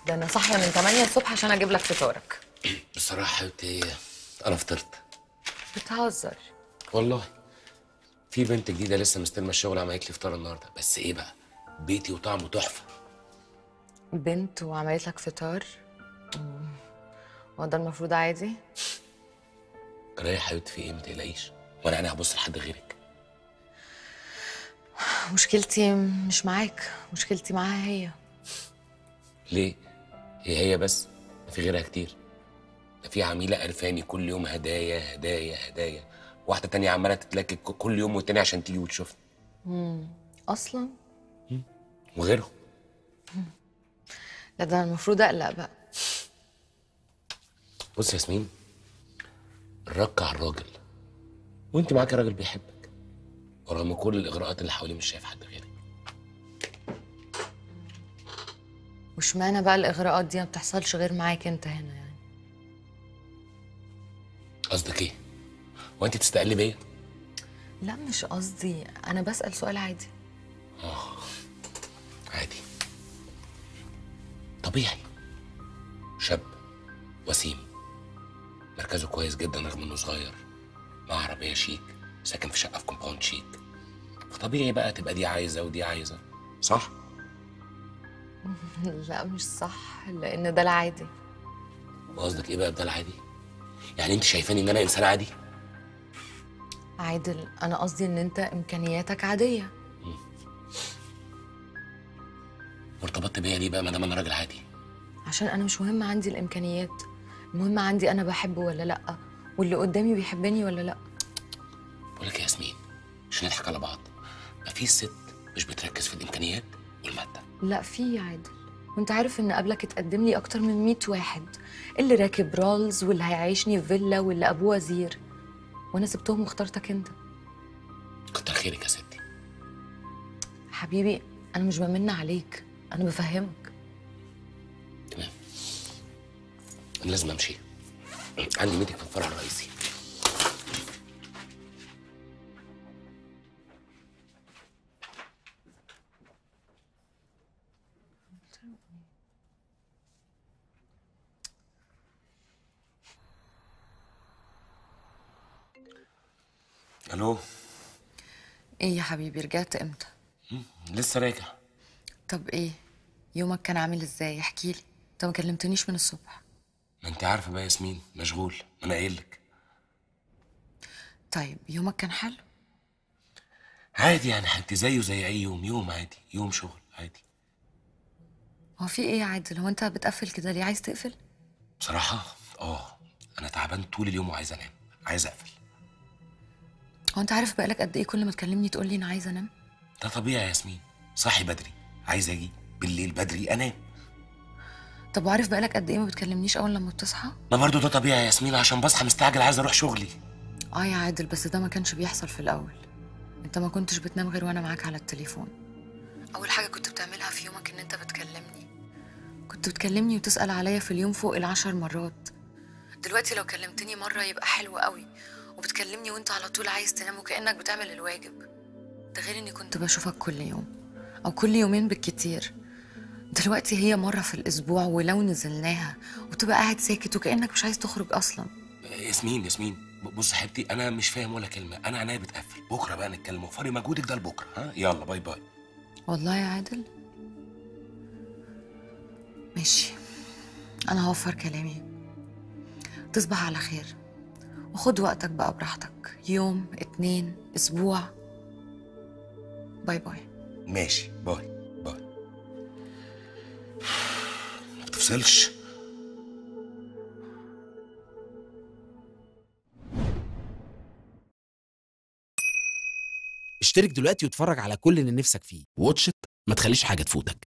ده انا صاحيه من 8 الصبح عشان اجيب لك فطارك بصراحة حبيبتي أنا فطرت بتهزر والله في بنت جديدة لسه مستلمة الشغل عملت لي فطار النهاردة بس إيه بقى بيتي وطعمه تحفة بنت وعملت لك فطار مم. هو ده المفروض عادي أنا يا حبيبتي في إيه ما تقلقيش وأنا أنا هبص لحد غيرك مشكلتي مش معاك مشكلتي معاها هي ليه؟ هي هي بس ده في غيرها كتير ده في عميلة قرفاني كل يوم هدايا هدايا هدايا واحدة تانية عمالة تتلكك كل يوم والتاني عشان تيجي وتشوفني اصلا وغيرهم لا ده أنا المفروض اقلق بقى بص يا ياسمين الرك على الراجل وانت معاك راجل بيحبك ورغم كل الاغراءات اللي حواليه مش شايف حد غيرك واشمعنى بقى الاغراءات دي ما بتحصلش غير معاك انت هنا يعني قصدك ايه هو انت تستقلي بيا لا مش قصدي انا بسأل سؤال عادي عادي طبيعي شاب وسيم مركزه كويس جدا رغم انه صغير مع عربيه شيك ساكن في شقه في كومباوند شيك فطبيعي بقى تبقى دي عايزه ودي عايزه صح لا مش صح لان ده العادي وقصدك ايه بقى بده العادي يعني انت شايفاني ان انا انسان عادي عادل انا قصدي ان انت امكانياتك عاديه وارتبطت بيا ليه بقى ما دام انا راجل عادي عشان انا مش مهم عندي الامكانيات المهم عندي انا بحبه ولا لا واللي قدامي بيحبني ولا لا بقول لك يا ياسمين مش نضحك على بعض ما في ست مش بتركز في الامكانيات والماده لا في يا عادل وانت عارف ان قبلك اتقدم لي اكتر من 100 واحد اللي راكب رولز واللي هيعيشني في فيلا واللي ابوه وزير وانا سبتهم واخترتك انت كتر خيرك يا ستي حبيبي انا مش بمن عليك انا بفهمك تمام انا لازم امشي عندي ميتنج في الفرع الرئيسي الو ايه يا حبيبي رجعت امتى لسه راجع طب ايه يومك كان عامل ازاي احكي لي انت ما كلمتنيش من الصبح ما انت عارفه بقى يا ياسمين مشغول ما انا قايل لك طيب يومك كان حلو عادي يعني حبيبتي زيه زي اي يوم يوم عادي يوم شغل عادي هو في ايه يا عادل هو انت بتقفل كده ليه عايز تقفل بصراحه اه انا تعبان طول اليوم وعايز انام عايز اقفل هو انت عارف بقالك قد ايه كل ما تكلمني تقول لي انا عايزه انام ده طبيعي يا ياسمين صاحي بدري عايز اجي بالليل بدري انام طب وعارف بقالك قد ايه ما بتكلمنيش اول لما بتصحى ما برضو ده طبيعي يا ياسمين عشان بصحى مستعجل عايز اروح شغلي اه يا عادل بس ده ما كانش بيحصل في الاول انت ما كنتش بتنام غير وانا معاك على التليفون اول حاجه كنت بتعملها في يومك ان انت بتكلمني كنت بتكلمني وتسال عليا في اليوم فوق العشر مرات دلوقتي لو كلمتني مره يبقى حلو قوي وبتكلمني وانت على طول عايز تنام وكانك بتعمل الواجب ده غير اني كنت بشوفك كل يوم او كل يومين بالكتير دلوقتي هي مرة في الأسبوع ولو نزلناها وتبقى قاعد ساكت وكأنك مش عايز تخرج أصلا ياسمين ياسمين ب- بص يا حبيبتي انا مش فاهم ولا كلمه انا عينيا بتقفل بكره بقى نتكلم وفري مجهودك ده لبكره ها يلا باي باي والله يا عادل ماشي أنا هوفر كلامي تصبح على خير وخد وقتك بقى براحتك يوم اتنين أسبوع باي باي ماشي باي باي ما بتفصلش اشترك دلوقتي واتفرج على كل اللي نفسك فيه واتش إت، ما تخليش حاجة تفوتك